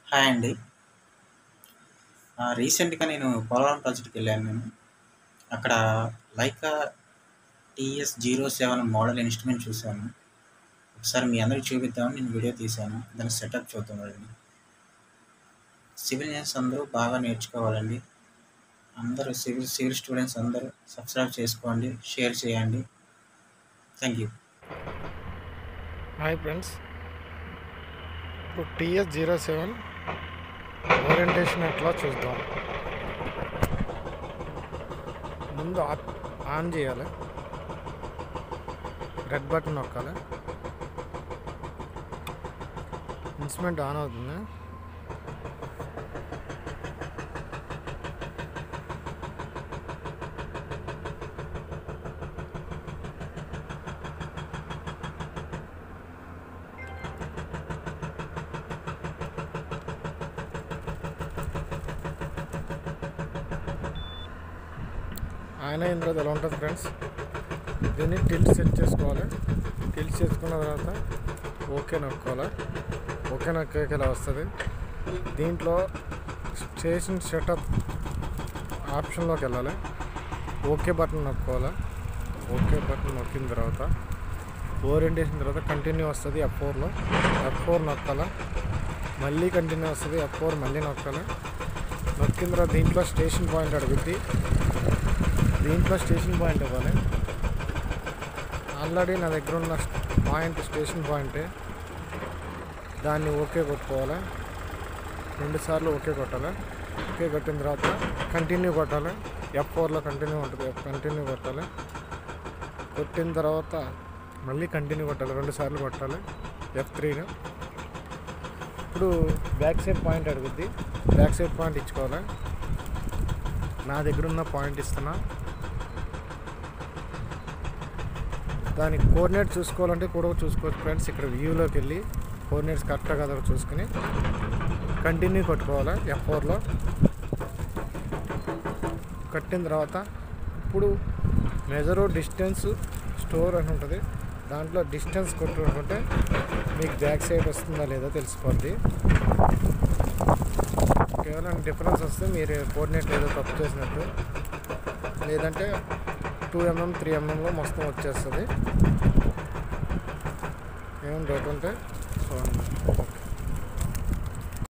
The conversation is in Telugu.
హాయ్ అండి రీసెంట్గా నేను పోలవరం ప్రాజెక్ట్కి వెళ్ళాను నేను అక్కడ Leica TS zero seven model instrument చూశాను ఒకసారి మీ అందరికి చూపిద్దామని నేను వీడియో తీశాను దాని సెటప్ చూద్దాం రండి సివిల్ ఇంజనీర్స్ అందరూ బాగా నేర్చుకోవాలండి అందరూ సివిల్ సివిల్ స్టూడెంట్స్ అందరూ సబ్స్క్రైబ్ చేసుకోండి షేర్ చేయండి థ్యాంక్ యూ హాయ్ ఫ్రెండ్స్ ఇప్పుడు టీఎస్ జీరో సెవెన్ ఓరియంటేషన్ ఎట్లా చూద్దాం ముందు ఆ- ఆన్ చేయాలి రెడ్ బటన్ నొక్కాలి ఇన్స్ట్రుమెంట్ ఆన్ అవుతుంది ఆయన అయిన తర్వాత ఎలా ఉంటుంది ఫ్రెండ్స్ దీన్ని టిల్ట్ సెట్ చేసుకోవాలి టిల్ట్ చేసుకున్న తర్వాత ఓకే నొక్కోవాలి ఓకే నొక్కాక ఇలా వస్తుంది దీంట్లో స్టేషన్ సెటప్ ఆప్షన్లోకి వెళ్ళాలి ఓకే బటన్ నొక్కోవాలి ఓకే బటన్ నొక్కిన తర్వాత ఓరియంటేషన్ తర్వాత కంటిన్యూ వస్తుంది ఎఫ్ ఫోర్లో ఎఫ్ ఫోర్ నొక్కాలి మళ్ళీ కంటిన్యూ వస్తుంది ఎఫ్ ఫోర్ మళ్ళీ నొక్కాలి నొక్కిన తర్వాత దీంట్లో స్టేషన్ పాయింట్ అడుగుద్ది దీంట్లో స్టేషన్ పాయింట్ ఇవ్వాలి ఆల్రెడీ నా దగ్గర ఉన్న పాయింట్ స్టేషన్ పాయింటే దాన్ని ఓకే కొట్టుకోవాలి రెండు సార్లు ఓకే కొట్టాలి ఓకే కొట్టిన తర్వాత కంటిన్యూ కొట్టాలి ఎఫ్ ఫోర్లో కంటిన్యూ ఉంటుంది కంటిన్యూ కొట్టాలి కొట్టిన తర్వాత మళ్ళీ కంటిన్యూ కొట్టాలి రెండు సార్లు కొట్టాలి ఎఫ్ త్రీని ఇప్పుడు బ్యాక్ సైడ్ పాయింట్ అడుగుద్ది బ్యాక్ సైడ్ పాయింట్ ఇచ్చుకోవాలి నా దగ్గర ఉన్న పాయింట్ ఇస్తున్నా దాని కోఆర్డినేట్ చూసుకోవాలంటే కూడా చూసుకోవచ్చు ఫ్రెండ్స్ ఇక్కడ వ్యూలోకి వెళ్ళి కోఆర్డినేట్స్ కరెక్ట్గా కదా చూసుకుని కంటిన్యూ కొట్టుకోవాలి ఎఫ్ ఫోర్లో కట్టిన తర్వాత ఇప్పుడు మెజరు డిస్టెన్స్ స్టోర్ అని ఉంటుంది దాంట్లో డిస్టెన్స్ కొట్టుకుంటే మీకు బ్యాక్ సైడ్ వస్తుందా లేదా తెలిసిపోద్ది కేవలం డిఫరెన్స్ వస్తే మీరు కోఆర్డినేట్ ఏదో తప్పు చేసినట్టు లేదంటే టూ ఎంఎం త్రీ ఎంఎంలో మొత్తం వచ్చేస్తుంది ఏమైనా డౌట్ ఉంటే చూడండి